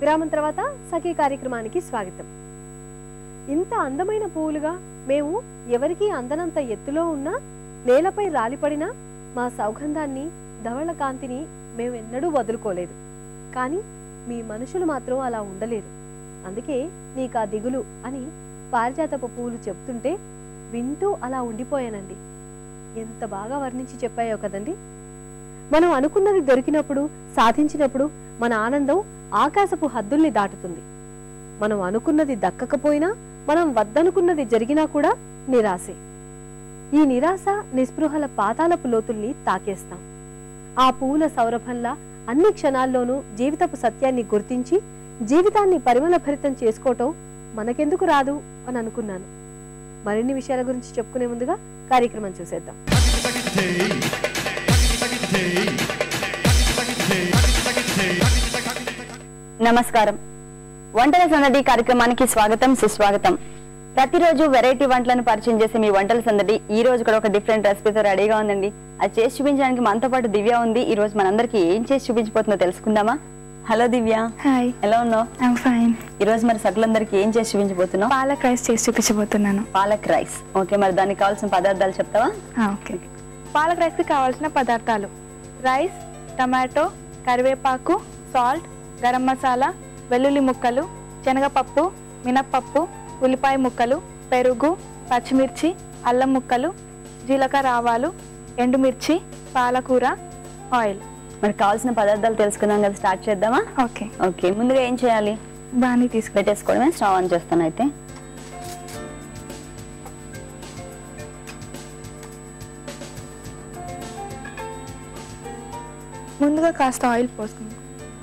విరామం తర్వాత సఖీ కార్యక్రమానికి స్వాగతం ఇంత అందమైన పువ్వులుగా మేము ఎవరికీ అందనంత ఎత్తులో ఉన్నా నేలపై రాలిపడినా మా సౌగంధాన్ని ధవళ కాంతిని మేము ఎన్నడూ వదులుకోలేదు కానీ మీ మనుషులు మాత్రం అలా ఉండలేరు అందుకే నీకు ఆ దిగులు అని పారిజాతపు పువ్వులు చెప్తుంటే వింటూ అలా ఉండిపోయానండి ఎంత బాగా వర్ణించి చెప్పాయో కదండి మనం అనుకున్నది దొరికినప్పుడు సాధించినప్పుడు మన ఆనందం ఆకాశపు హద్దుల్ని దాటుతుంది మనం అనుకున్నది దక్కకపోయినా మనం వద్దనుకున్నది జరిగినా కూడా నిరాశే ఈ నిరాశ నిస్పృహల పాతాలపు లోతుల్ని తాకేస్తాం ఆ పువ్వుల సౌరభంలా అన్ని క్షణాల్లోనూ జీవితపు సత్యాన్ని గుర్తించి జీవితాన్ని పరిమళభరితం చేసుకోవటం మనకెందుకు రాదు అని అనుకున్నాను మరిన్ని విషయాల గురించి చెప్పుకునే ముందుగా కార్యక్రమం చూసేద్దాం నమస్కారం వంటల సందడి కార్యక్రమానికి స్వాగతం సుస్వాగతం ప్రతిరోజు వెరైటీ వంటలను పరిచయం చేసే మీ వంటల సందడి ఈ రోజు కూడా ఒక డిఫరెంట్ రెసిపీతో రెడీగా ఉందండి అది చేసి చూపించడానికి మనతో పాటు దివ్య ఉంది ఈ రోజు మనందరికి ఏం చేసి చూపించబోతుందో తెలుసుకుందామా హలో దివ్య హాయ్ ఎలా ఉన్నావు ఐమ్ ఫైన్ ఈ రోజు మరి సకులందరికి ఏం చేసి చూపించబోతున్నావు పాలక్ రైస్ చేసి చూపించబోతున్నాను పాలక్ రైస్ ఓకే మరి దానికి కావాల్సిన పదార్థాలు చెప్తావా ఓకే పాలక్ రైస్కి కావాల్సిన పదార్థాలు రైస్ టమాటో కరివేపాకు సాల్ట్ గరం మసాలా వెల్లుల్లి ముక్కలు శనగపప్పు మినప్పప్పు ఉల్లిపాయ ముక్కలు పెరుగు పచ్చిమిర్చి అల్లం ముక్కలు జీలకర్ర ఆవాలు ఎండుమిర్చి పాలకూర ఆయిల్ మరి కావాల్సిన పదార్థాలు తెలుసుకుందాం కదా స్టార్ట్ చేద్దామా ఓకే ఓకే ముందుగా ఏం చేయాలి బాగానే తీసుకు పెట్టేసుకోవడమే స్టవ్ ఆన్ చేస్తాను అయితే ముందుగా కాస్త ఆయిల్ పోసుకుందాం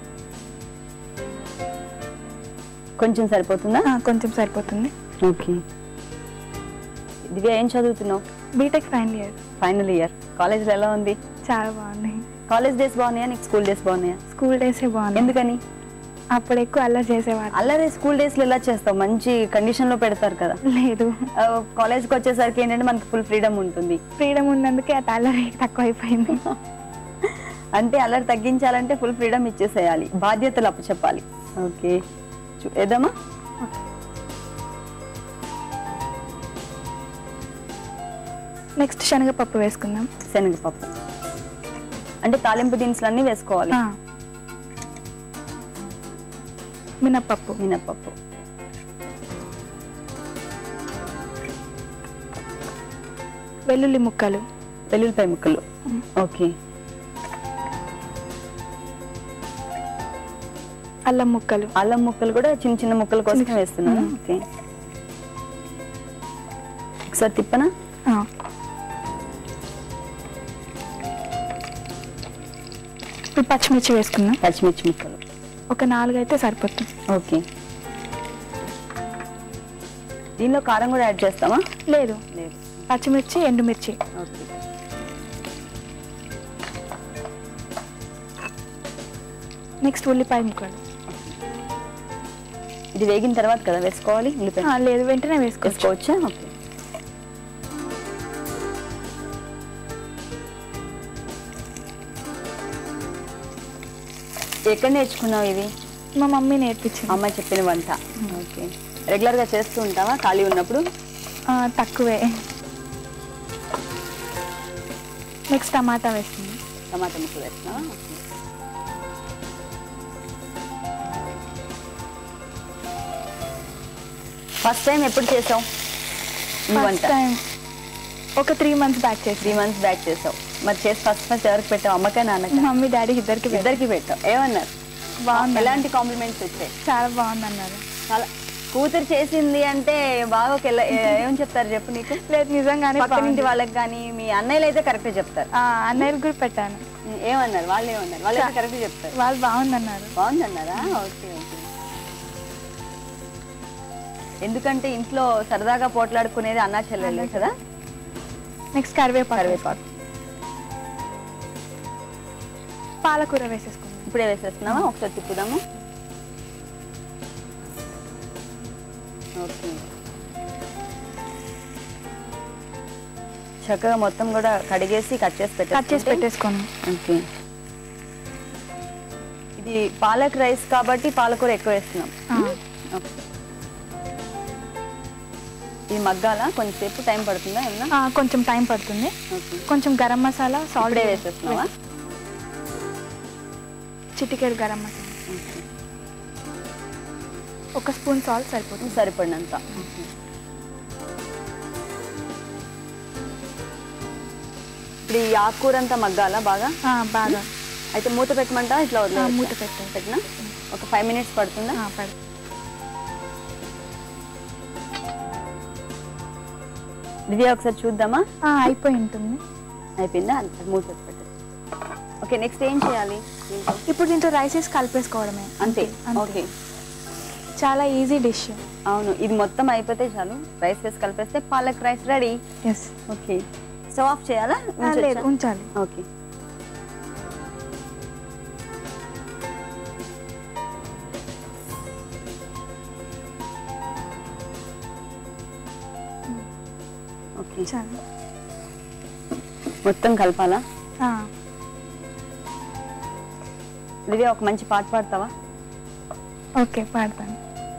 కొంచెం సరిపోతుందా ఆ, కొంచెం సరిపోతుంది ఓకే దివ్య ఏం చదువుతున్నావు B Tech final year final year కాలేజ్లో ఎలా ఉంది చాలా బాగున్నాయి కాలేజ్ డేస్ బాగున్నాయా నీకు స్కూల్ డేస్ బాగున్నాయా స్కూల్ డేసే బాగున్నాయి ఎందుకని అప్పుడు ఎక్కువ అల్లరి చేసేవాడు అల్లరి స్కూల్ డేస్ లో ఎలా చేస్తావు మంచి కండిషన్ లో పెడతారు కదా లేదు కాలేజ్కి వచ్చేసరికి ఏంటంటే మనకి ఫుల్ ఫ్రీడమ్ ఉంటుంది ఫ్రీడమ్ ఉన్నందుకే ఆ అల్లరి తక్కువ అయిపోయింది అంటే అల్లరి తగ్గించాలంటే ఫుల్ ఫ్రీడమ్ ఇచ్చేసేయాలి బాధ్యతలు అప్పు చెప్పాలి ఓకే చూ- ఏదమ్మా నెక్స్ట్ శనగపప్పు వేసుకుందాం శనగపప్పు అంటే తాలింపు దినుసులు అన్నీ వేసుకోవాలి ఆ. మినప్పప్పు మినపప్పు వెల్లుల్లి ముక్కలు వెల్లుల్లిపాయ ముక్కలు ఓకే అల్లం ముక్కలు అల్లం ముక్కలు కూడా చిన్న చిన్న ముక్కల కోసం చిన్న- వేస్తున్నాను మ్మ్. ఓకే ఒకసారి తిప్పనా ఆ. ఇప్పుడు పచ్చిమిర్చి వేసుకుందాం పచ్చిమిర్చి ముక్కలు ఒక నాలుగు అయితే సరిపోతుంది ఓకే దీనిలో కారం కూడా యాడ్ చేస్తామా లేదు లేదు పచ్చిమిర్చి ఎండుమిర్చి ఓకే నెక్స్ట్ ఉల్లిపాయ ముక్కలు ఇది వేగిన తర్వాత కదా వేసుకోవాలి ఉల్లిపాయ ఆ, లేదు వెంటనే వేసుకోవచ్చు వేసుకోవచ్చా ఓకే ఎక్కడ నేర్చుకున్నావు ఇవి మా మమ్మీ నేర్పించింది అమ్మ చెప్పిన వంట ఓకే రెగ్యులర్ గా చేస్తూ ఉంటావా ఖాళీ ఉన్నప్పుడు ఆ, తక్కువే నెక్స్ట్ టమాటా వేస్తుంది టమాటా ముక్కలు వేస్తున్నావా ఓకే. ఫస్ట్ టైం ఎప్పుడు చేసావు ఈ ఫస్ట్ వంట టైం ఒక త్రీ మంత్స్ బ్యాక్ చేసి త్రీ మంత్స్ బ్యాక్ చేసావు మరి చేసి ఫస్ట్ ఫస్ట్ ఎవరికి పెట్టావు అమ్మకా నాన్నకా మమ్మీ డాడీ ఇద్దరికి పెట్టారు. ఇద్దరికి పెట్టావు ఏమన్నారు బాగుంది ఎలాంటి కాంప్లిమెంట్స్ వచ్చాయి చాలా బాగుంది అన్నారు చాలా కూతురు చేసింది అంటే బాగా ఒక ఎలా- ఏ- ఏమని చెప్తారు చెప్పు నీకు లేదు నిజంగానే పక్కనింటి బాగుంది. వాళ్ళకి కానీ మీ అన్నయ్యలు అయితే కరెక్ట్ చెప్తారు ఆ, అన్నయ్యకి కూడా పెట్టాను ఏమన్నారు వాళ్ళు ఏమన్నారు వాళ్ళు అయితే కరెక్ట్ చెప్తారు వాళ్ళు బాగుందన్నారు బాగుందన్నారా ఓకే ఓకే ఎందుకంటే ఇంట్లో సరదాగా పోట్లాడుకునేది అన్నా చెల్లెలే కదా నెక్స్ట్ కరివేపాకు కరివేపాకు పాలకూర వేసేసుకుందాం ఇప్పుడే వేసేస్తున్నావా ఒకసారి తిప్పుదాము ఓకే చక్కగా మొత్తం కూడా కడిగేసి కట్ చేసి కట్ చేసి పెట్టేసుకుంటే- పెట్టేసుకోండి ఓకే ఇది పాలక్ రైస్ కాబట్టి పాలకూర ఎక్కువ వేస్తున్నాం ఆ, ఓకే. ఇది మగ్గాల కొంచెంసేపు టైం పడుతుందా ఏమన్నా ఆ, కొంచెం టైం పడుతుంది ఓకే కొంచెం గరం మసాలా సాల్ట్ ఇప్పుడే వేసేస్తున్నావా చిటికెడు గరం మసాలా ఒక స్పూన్ సాల్ట్ సరిపోతుంది సరిపడినంత ఇప్పుడు ఈ ఆకుకూర అంతా మగ్గాల బాగా ఆ, బాగా అయితే మూత పెట్టమంటా ఇట్లా ఆ, వదిలేయచ్చా? మూత పెట్టండి పెట్టినా ఒక ఫైవ్ మినిట్స్ పడుతుందా ఆ, పడు దివ్య ఒకసారి చూద్దామా ఆ, అయిపోయి ఉంటుంది అయిపోయిందా అది మూత పెట్టు ఓకే నెక్స్ట్ ఏం చేయాలి దీంతో? ఇప్పుడు దీంట్లో రైస్ వేసి కలిపేసుకోవడమే అంతే అంతే. ఓకే చాలా ఈజీ డిష్ అవును ఇది మొత్తం అయిపోతే చాలు రైస్ వేసి కలిపేస్తే palak rice ready yes okay stove off చేయాలా లేదు ఉంచొచ్చా? ఉంచాలి ఓకే ఓకే చాలు మొత్తం కలపాలా ఆ, దివ్య ఒక మంచి పాట పాడతావా ఓకే పాడతాను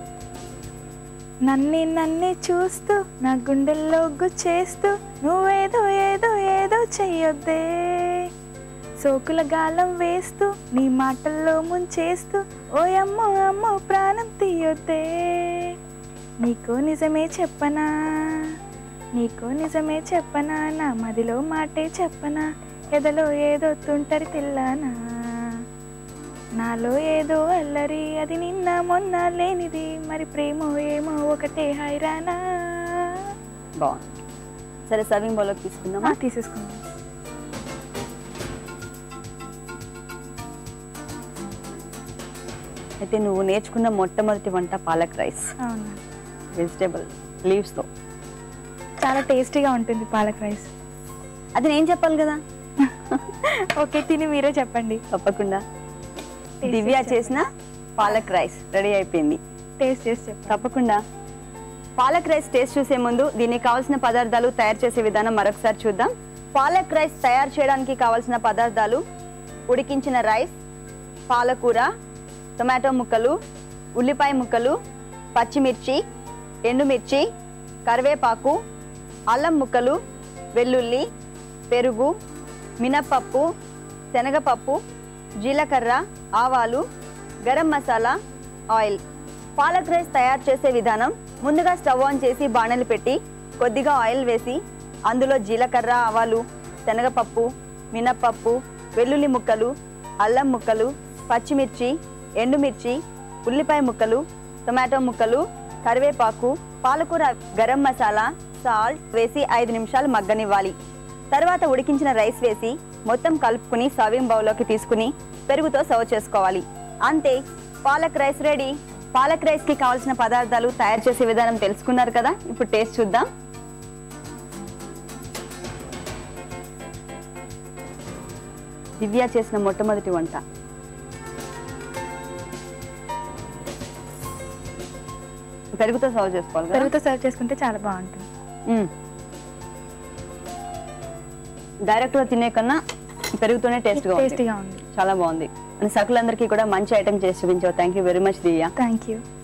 నన్ను నన్ను చూస్తూ నా గుండెల్లో గుచ్చేస్తూ నువ్వేదో ఏదో ఏదో చెయ్యొద్దే సోకుల గాలం వేస్తూ నీ మాటల్లో ముంచేస్తూ ఓయమ్మో అమ్మో ప్రాణం తీయొద్దే నీకో నిజమే చెప్పనా నీకో నిజమే చెప్పనా నా మదిలో మాటే చెప్పనా ఎదలో ఏదో తుంటరి తిల్లానా నాలో ఏదో అల్లరి అది నిన్న మొన్న లేనిది మరి ప్రేమో ఏమో ఒకటే హైరానా బాగుంది సరే సర్వింగ్ బౌల్లోకి తీసుకుందామా ఆ, తీసేసుకుందాం అయితే నువ్వు నేర్చుకున్న మొట్టమొదటి వంట పాలక్ రైస్ అవునా వెజిటేబుల్ లీవ్స్తో చాలా టేస్టీగా ఉంటుంది పాలక్ రైస్ అది నేను చెప్పాలి కదా ఓకే తిని మీరే చెప్పండి తప్పకుండా Taste దివ్య చేసి చేసిన పాలక్ రైస్ రెడీ అయిపోయింది టేస్ట్ చేసి చెప్పండి తప్పకుండా పాలక్ రైస్ టేస్ట్ చూసే ముందు దీనికి కావాల్సిన పదార్థాలు తయారు చేసే విధానం మరొకసారి చూద్దాం పాలక్ రైస్ తయారు చేయడానికి కావాల్సిన పదార్థాలు ఉడికించిన రైస్ పాలకూర టొమాటో ముక్కలు ఉల్లిపాయ ముక్కలు పచ్చిమిర్చి ఎండుమిర్చి కరివేపాకు అల్లం ముక్కలు వెల్లుల్లి పెరుగు మినప్పప్పు శనగపప్పు జీలకర్ర ఆవాలు గరం మసాలా ఆయిల్ పాలక్ రైస్ తయారు చేసే విధానం ముందుగా స్టవ్ ఆన్ చేసి బాణలు పెట్టి కొద్దిగా ఆయిల్ వేసి అందులో జీలకర్ర ఆవాలు శనగపప్పు మినప్పప్పు వెల్లుల్లి ముక్కలు అల్లం ముక్కలు పచ్చిమిర్చి ఎండుమిర్చి ఉల్లిపాయ ముక్కలు టొమాటో ముక్కలు కరివేపాకు పాలకూర గరం మసాలా సాల్ట్ వేసి ఐదు నిమిషాలు మగ్గనివ్వాలి తర్వాత ఉడికించిన రైస్ వేసి మొత్తం కలుపుకుని సర్వింగ్ బౌల్లోకి తీసుకుని పెరుగుతో సర్వ్ చేసుకోవాలి అంతే palak rice ready palak rice కి కావాల్సిన పదార్థాలు తయారు చేసే విధానం తెలుసుకున్నారు కదా ఇప్పుడు టేస్ట్ చూద్దాం దివ్య చేసిన మొట్టమొదటి వంట పెరుగుతో సర్వ్ చేసుకోవాలి కదా? పెరుగుతో సర్వ్ చేసుకుంటే చాలా బాగుంటుంది మ్మ్. డైరెక్ట్ గా తినే కన్నా పెరుగుతూనే టేస్ట్ గా ఉంది టేస్టీగా ఉంది చాలా బాగుంది మన సకులందరికీ కూడా మంచి ఐటమ్ చేసి చూపించావు thank you very much Divya thank you